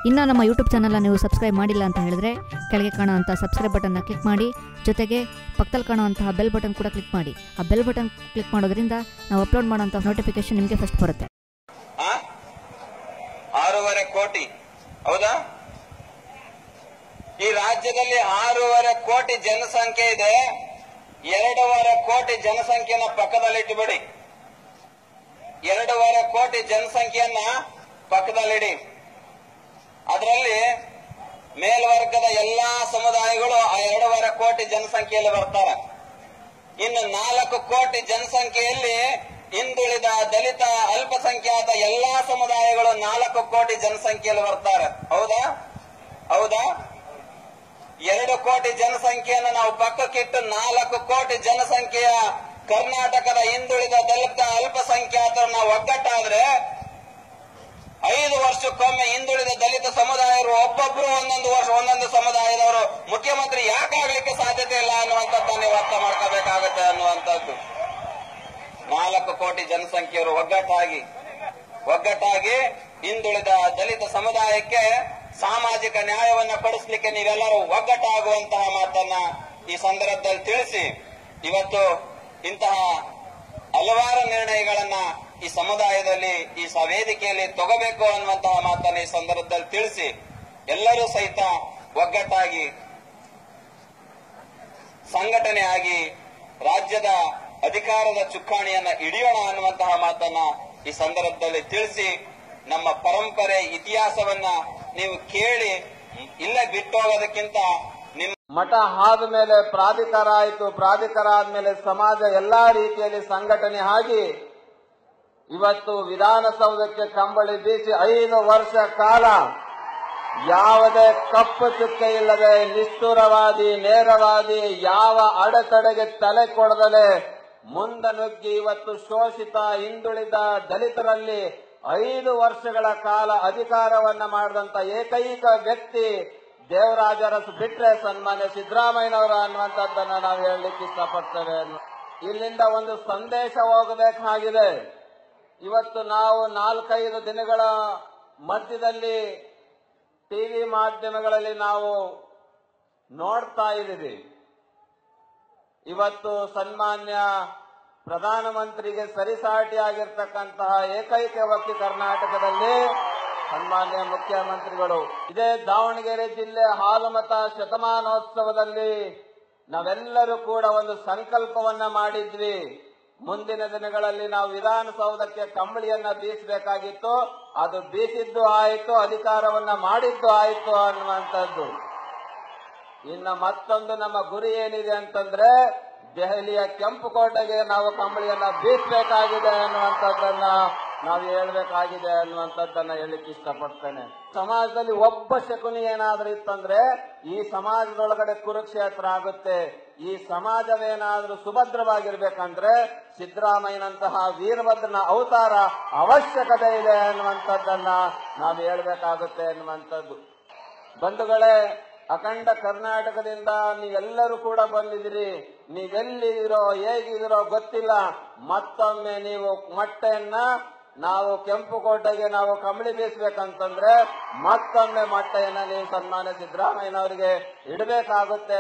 ಇನ್ನು ನಮ್ಮ ಯೂಟ್ಯೂಬ್ ಚಾನಲ್ನ ನೀವು ಸಬ್ಸ್ಕ್ರೈಬ್ ಮಾಡಿಲ್ಲ ಅಂತ ಹೇಳಿದ್ರೆ ಕೆಳಗೆ ಕಾಣುವಂಥ ಸಬ್ಸ್ಕ್ರೈಬ್ ಬಟನ್ನ ಕ್ಲಿಕ್ ಮಾಡಿ ಜೊತೆಗೆ ಪಕ್ಕದಲ್ಲಿ ಕಾಣುವಂತಹ ಬೆಲ್ ಬಟನ್ ಕೂಡ ಕ್ಲಿಕ್ ಮಾಡಿ ಆ ಬೆಲ್ ಬಟನ್ ಕ್ಲಿಕ್ ಮಾಡೋದ್ರಿಂದ ನಾವು ಅಪ್ಲೋಡ್ ಮಾಡೋಂಥ ನೋಟಿಫಿಕೇಶನ್ ನಿಮಗೆ ಫಸ್ಟ್ ಬರುತ್ತೆ ಆ? ಆರೂವರೆ ಕೋಟಿ ಹೌದಾ ಈ ರಾಜ್ಯದಲ್ಲಿ ಆರೂವರೆ ಕೋಟಿ ಜನಸಂಖ್ಯೆ ಇದೆ ಎರಡೂವರೆ ಕೋಟಿ ಜನಸಂಖ್ಯೆನ ಪಕ್ಕದಲ್ಲಿಟ್ಟುಬಿಡಿ ಎರಡೂವರೆ ಕೋಟಿ ಜನಸಂಖ್ಯೆಯನ್ನ ಪಕ್ಕದಲ್ಲಿಡಿ ಅದರಲ್ಲಿ ಮೇಲ್ವರ್ಗದ ಎಲ್ಲಾ ಸಮುದಾಯಗಳು ಆ ಎರಡೂವರೆ ಕೋಟಿ ಜನಸಂಖ್ಯೆಯಲ್ಲಿ ಬರ್ತಾರೆ ಇನ್ನು ನಾಲ್ಕು ಕೋಟಿ ಜನಸಂಖ್ಯೆಯಲ್ಲಿ ಹಿಂದುಳಿದ ದಲಿತ ಅಲ್ಪಸಂಖ್ಯಾತ ಎಲ್ಲಾ ಸಮುದಾಯಗಳು ನಾಲ್ಕು ಕೋಟಿ ಜನಸಂಖ್ಯೆಯಲ್ಲಿ ಬರ್ತಾರೆ ಹೌದಾ ಹೌದಾ ಎರಡು ಕೋಟಿ ಜನಸಂಖ್ಯೆಯನ್ನು ನಾವು ಪಕ್ಕಕ್ಕಿಟ್ಟು ನಾಲ್ಕು ಕೋಟಿ ಜನಸಂಖ್ಯೆಯ ಕರ್ನಾಟಕದ ಹಿಂದುಳಿದ ದಲಿತ ಅಲ್ಪಸಂಖ್ಯಾತರನ್ನ ಒಗ್ಗಟ್ಟಾದ್ರೆ ಐದು ವರ್ಷಕ್ಕೊಮ್ಮೆ ಹಿಂದುಳಿದ ದಲಿತ ಸಮುದಾಯರು ಒಬ್ಬೊಬ್ರು ಒಂದೊಂದು ವರ್ಷ ಒಂದೊಂದು ಸಮುದಾಯದವರು ಮುಖ್ಯಮಂತ್ರಿ ಯಾಕಾಗ್ಲಿಕ್ಕೆ ಸಾಧ್ಯತೆ ಇಲ್ಲ ಅನ್ನುವಂಥದ್ದನ್ನ ನೀವು ಅರ್ಥ ಮಾಡ್ಕೋಬೇಕಾಗತ್ತೆ ಅನ್ನುವಂಥದ್ದು ನಾಲ್ಕು ಕೋಟಿ ಜನಸಂಖ್ಯೆಯವರು ಒಗ್ಗಟ್ಟಾಗಿ ಒಗ್ಗಟ್ಟಾಗಿ ಹಿಂದುಳಿದ ದಲಿತ ಸಮುದಾಯಕ್ಕೆ ಸಾಮಾಜಿಕ ನ್ಯಾಯವನ್ನ ಕೊಡಿಸ್ಲಿಕ್ಕೆ ನೀವೆಲ್ಲರೂ ಒಗ್ಗಟ್ಟಾಗುವಂತಹ ಮಾತನ್ನ ಈ ಸಂದರ್ಭದಲ್ಲಿ ತಿಳಿಸಿ ಇವತ್ತು ಇಂತಹ ಹಲವಾರು ನಿರ್ಣಯಗಳನ್ನ ಈ ಸಮುದಾಯದಲ್ಲಿ ಈ ಸ- ವೇದಿಕೆಯಲ್ಲಿ ತಗೋಬೇಕು ಅನ್ನುವಂತಹ ಮಾತನ್ನ ಈ ಸಂದರ್ಭದಲ್ಲಿ ತಿಳಿಸಿ ಎಲ್ಲರೂ ಸಹಿತ ಒಗ್ಗಟ್ಟಾಗಿ ಸಂಘಟನೆ ಆಗಿ ರಾಜ್ಯದ ಅಧಿಕಾರದ ಚುಕ್ಕಾಣಿಯನ್ನ ಹಿಡಿಯೋಣ ಅನ್ನುವಂತಹ ಮಾತನ್ನ ಈ ಸಂದರ್ಭದಲ್ಲಿ ತಿಳಿಸಿ ನಮ್ಮ ಪರಂಪರೆ ಇತಿಹಾಸವನ್ನ ನೀವು ಕೇಳಿ ಇಲ್ಲೇ ಬಿಟ್ಟು ಹೋಗೋದಕ್ಕಿಂತ ನಿಮ್ಮ ಮಠ ಆದ ಮೇಲೆ ಪ್ರಾಧಿಕಾರ ಆಯಿತು ಪ್ರಾಧಿಕಾರ ಆದ್ಮೇಲೆ ಸಮಾಜ ಎಲ್ಲಾ ರೀತಿಯಲ್ಲಿ ಸಂಘಟನೆ ಆಗಿ ಇವತ್ತು ವಿಧಾನಸೌಧಕ್ಕೆ ಕಂಬಳಿ ಬೀಸಿ ಐದು ವರ್ಷ ಕಾಲ ಯಾವುದೇ ಕಪ್ಪು ಚುಕ್ಕೆ ಇಲ್ಲದೆ ನಿಷ್ಠುರವಾದಿ ನೇರವಾದಿ ಯಾವ ಅಡೆತಡೆಗೆ ತಲೆ ಕೊಡದಲೆ ಮುಂದೆ ನುಗ್ಗಿ ಇವತ್ತು ಶೋಷಿತ ಹಿಂದುಳಿದ ದಲಿತರಲ್ಲಿ ಐದು ವರ್ಷಗಳ ಕಾಲ ಅಧಿಕಾರವನ್ನ ಮಾಡಿದಂತ ಏಕೈಕ ವ್ಯಕ್ತಿ ದೇವರಾಜರಸ್ ಬಿಟ್ರೆ ಸನ್ಮಾನ್ಯ ಸಿದ್ದರಾಮಯ್ಯನವರು ಅನ್ನುವಂಥದ್ದನ್ನ ನಾವು ಹೇಳಲಿಕ್ಕೆ ಇಷ್ಟಪಡ್ತೇವೆ ಇಲ್ಲಿಂದ ಒಂದು ಸಂದೇಶ ಹೋಗಬೇಕಾಗಿದೆ ಇವತ್ತು ನಾವು ನಾಲ್ಕೈದು ದಿನಗಳ ಮಧ್ಯದಲ್ಲಿ ಟಿವಿ ಮಾಧ್ಯಮಗಳಲ್ಲಿ ನಾವು ನೋಡ್ತಾ ಇದ್ದೀವಿ ಇವತ್ತು ಸನ್ಮಾನ್ಯ ಪ್ರಧಾನಮಂತ್ರಿಗೆ ಸರಿಸಾಟಿಯಾಗಿರ್ತಕ್ಕಂತಹ ಏಕೈಕ ವ್ಯಕ್ತಿ ಕರ್ನಾಟಕದಲ್ಲಿ ಸನ್ಮಾನ್ಯ ಮುಖ್ಯಮಂತ್ರಿಗಳು ಇದೇ ದಾವಣಗೆರೆ ಜಿಲ್ಲೆ ಹಾಲುಮತ ಶತಮಾನೋತ್ಸವದಲ್ಲಿ ನಾವೆಲ್ಲರೂ ಕೂಡ ಒಂದು ಸಂಕಲ್ಪವನ್ನ ಮಾಡಿದ್ವಿ ಮುಂದಿನ ದಿನಗಳಲ್ಲಿ ನಾವು ವಿಧಾನಸೌಧಕ್ಕೆ ಕಂಬಳಿಯನ್ನ ಬೀಸಬೇಕಾಗಿತ್ತು ಅದು ಬೀಸಿದ್ದು ಆಯಿತು ಅಧಿಕಾರವನ್ನ ಮಾಡಿದ್ದು ಆಯಿತು ಅನ್ನುವಂಥದ್ದು ಇನ್ನು ಮತ್ತೊಂದು ನಮ್ಮ ಗುರಿ ಏನಿದೆ ಅಂತಂದ್ರೆ ದೆಹಲಿಯ ಕೆಂಪುಕೋಟೆಗೆ ನಾವು ಕಂಬಳಿಯನ್ನ ಬೀಸಬೇಕಾಗಿದೆ ಅನ್ನುವಂಥದ್ದನ್ನ ನಾವು ಹೇಳ್ಬೇಕಾಗಿದೆ ಅನ್ನುವಂಥದ್ದನ್ನ ಹೇಳಲಿಕ್ಕೆ ಇಷ್ಟಪಡ್ತೇನೆ ಸಮಾಜದಲ್ಲಿ ಒಬ್ಬ ಶಕುನಿ ಏನಾದ್ರೂ ಇತ್ತಂದ್ರೆ ಈ ಸಮಾಜದೊಳಗಡೆ ಕುರುಕ್ಷೇತ್ರ ಆಗುತ್ತೆ ಈ ಸಮಾಜವೇನಾದ್ರೂ ಸುಭದ್ರವಾಗಿರ್ಬೇಕಂದ್ರೆ ಸಿದ್ದರಾಮಯ್ಯನಂತಹ ವೀರಭದ್ರನ ಅವತಾರ ಅವಶ್ಯಕತೆ ಇದೆ ಅನ್ನುವಂಥದ್ದನ್ನ ನಾವು ಹೇಳ್ಬೇಕಾಗುತ್ತೆ ಅನ್ನುವಂಥದ್ದು ಬಂಧುಗಳೇ ಅಖಂಡ ಕರ್ನಾಟಕದಿಂದ ನೀವೆಲ್ಲರೂ ಕೂಡ ಬಂದಿದ್ದೀರಿ ನೀವೆಲ್ಲಿದ್ದೀರೋ ಹೇಗಿದ್ದೀರೋ ಗೊತ್ತಿಲ್ಲ ಮತ್ತೊಮ್ಮೆ ನೀವು ಮೊಟ್ಟೆಯನ್ನ ನಾವು ಕೆಂಪುಕೋಟೆಗೆ ನಾವು ಕಂಬಳಿ ಬೀಸಬೇಕಂತಂದ್ರೆ ಮತ್ತೊಮ್ಮೆ ಮೊಟ್ಟೆಯನ್ನ ನೀವು ಸನ್ಮಾನ್ಯ ಸಿದ್ದರಾಮಯ್ಯನವರಿಗೆ ಇಡಬೇಕಾಗುತ್ತೆ